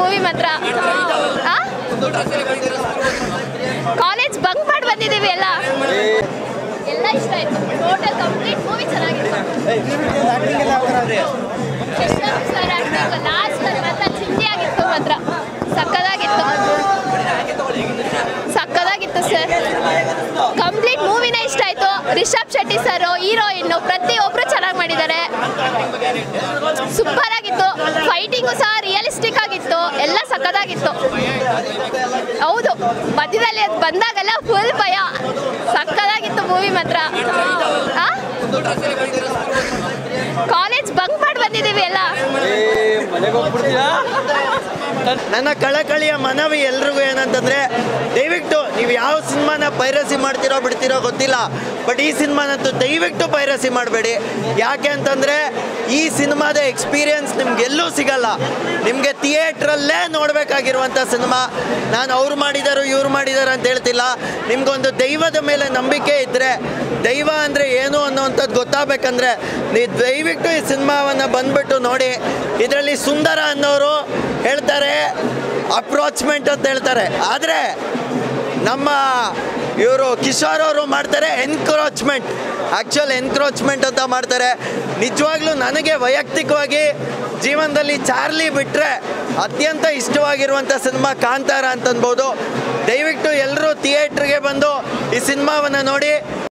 movie ಮಾತ್ರ college bunk ಮಾಡಿ ಬಂದಿದ್ದೀವಿ ಎಲ್ಲ ಎಲ್ಲ ಇಷ್ಟ ಆಯ್ತು ಟೋಟಲ್ ಕಂಪ್ಲೀಟ್ ಮೂವಿ ಚೆನ್ನಾಗಿತ್ತು ಸರ್ ಲಾಸ್ಟ್ ಮಾತ್ರ ಚಿಂದಿ ಆಗಿತ್ತು ಮಾತ್ರ ಸಕ್ಕದಾಗಿತ್ತು ಸಕ್ಕದಾಗಿತ್ತು ಸರ್ ಕಂಪ್ಲೀಟ್ ಮೂವಿನೇ ಇಷ್ಟ ಆಯ್ತು ರಿಷಬ್ ಶೆಟ್ಟಿ ಸರ್ ಹೀರೋಯಿನ್ ಪ್ರತಿಯೊಬ್ರು ಚೆನ್ನಾಗಿ ಮಾಡಿದ್ದಾರೆ ಸೂಪರ್ ಆಗಿತ್ತು ಫೈಟಿಂಗು ಸಹ ರಿಯಲಿಸ್ಟಿಕ್ ಆಗಿತ್ತು ಎಲ್ಲ ಸಕ್ಕದಾಗಿತ್ತು ಹೌದು ಮಧ್ಯದಲ್ಲಿ ಅದು ಬಂದಾಗೆಲ್ಲ ಫುಲ್ ಭಯ ಸಕ್ಕದಾಗಿತ್ತು ಮೂವಿ ಮಾತ್ರ ಕಾಲೇಜ್ ಬಂಕ್ ಮಾಡಿ ಬಂದಿದ್ದೀವಿ ಎಲ್ಲ ನನ್ನ ಕಳಕಳಿಯ ಮನವಿ ಎಲ್ರಿಗೂ ಏನಂತಂದ್ರೆ ದಯವಿಟ್ಟು ನೀವು ಯಾವ ಸಿನಿಮಾನ ಪೈರಸಿ ಮಾಡ್ತಿರೋ ಬಿಡ್ತಿರೋ ಗೊತ್ತಿಲ್ಲ ಬಟ್ ಈ ಸಿನಿಮಾನಂತೂ ದಯವಿಟ್ಟು ಪೈರಸಿ ಮಾಡಬೇಡಿ ಯಾಕೆ ಅಂತಂದ್ರೆ ಈ ಸಿನಿಮಾದ ಎಕ್ಸ್ಪೀರಿಯನ್ಸ್ ನಿಮ್ಗೆಲ್ಲೂ ಸಿಗಲ್ಲ ನಿಮಗೆ ಥಿಯೇಟ್ರಲ್ಲೇ ನೋಡಬೇಕಾಗಿರುವಂಥ ಸಿನಿಮಾ ನಾನು ಅವ್ರು ಮಾಡಿದಾರು ಇವ್ರು ಮಾಡಿದಾರು ಅಂತ ಹೇಳ್ತಿಲ್ಲ ನಿಮ್ಗೊಂದು ದೈವದ ಮೇಲೆ ನಂಬಿಕೆ ಇದ್ದರೆ ದೈವ ಅಂದರೆ ಏನು ಅನ್ನೋವಂಥದ್ದು ಗೊತ್ತಾಗಬೇಕಂದ್ರೆ ನೀವು ದಯವಿಟ್ಟು ಈ ಸಿನಿಮಾವನ್ನು ಬಂದ್ಬಿಟ್ಟು ನೋಡಿ ಇದರಲ್ಲಿ ಸುಂದರ ಅನ್ನೋರು ಹೇಳ್ತಾರೆ ಅಪ್ರೋಚ್ಮೆಂಟ್ ಅಂತ ಹೇಳ್ತಾರೆ ಆದರೆ ನಮ್ಮ ಇವರು ಕಿಶೋರ್ ಅವರು ಮಾಡ್ತಾರೆ ಎನ್ಕ್ರೋಚ್ಮೆಂಟ್ ಆ್ಯಕ್ಚುಯಲ್ ಎನ್ಕ್ರೋಚ್ಮೆಂಟ್ ಅಂತ ಮಾಡ್ತಾರೆ ನಿಜವಾಗ್ಲೂ ನನಗೆ ವೈಯಕ್ತಿಕವಾಗಿ ಜೀವನದಲ್ಲಿ ಚಾರ್ಲಿ ಬಿಟ್ಟರೆ ಅತ್ಯಂತ ಇಷ್ಟವಾಗಿರುವಂಥ ಸಿನಿಮಾ ಕಾಂತಾರ ಅಂತ ಅನ್ಬೋದು ದಯವಿಟ್ಟು ಎಲ್ಲರೂ ಥಿಯೇಟ್ರಿಗೆ ಬಂದು ಈ ಸಿನಿಮಾವನ್ನು ನೋಡಿ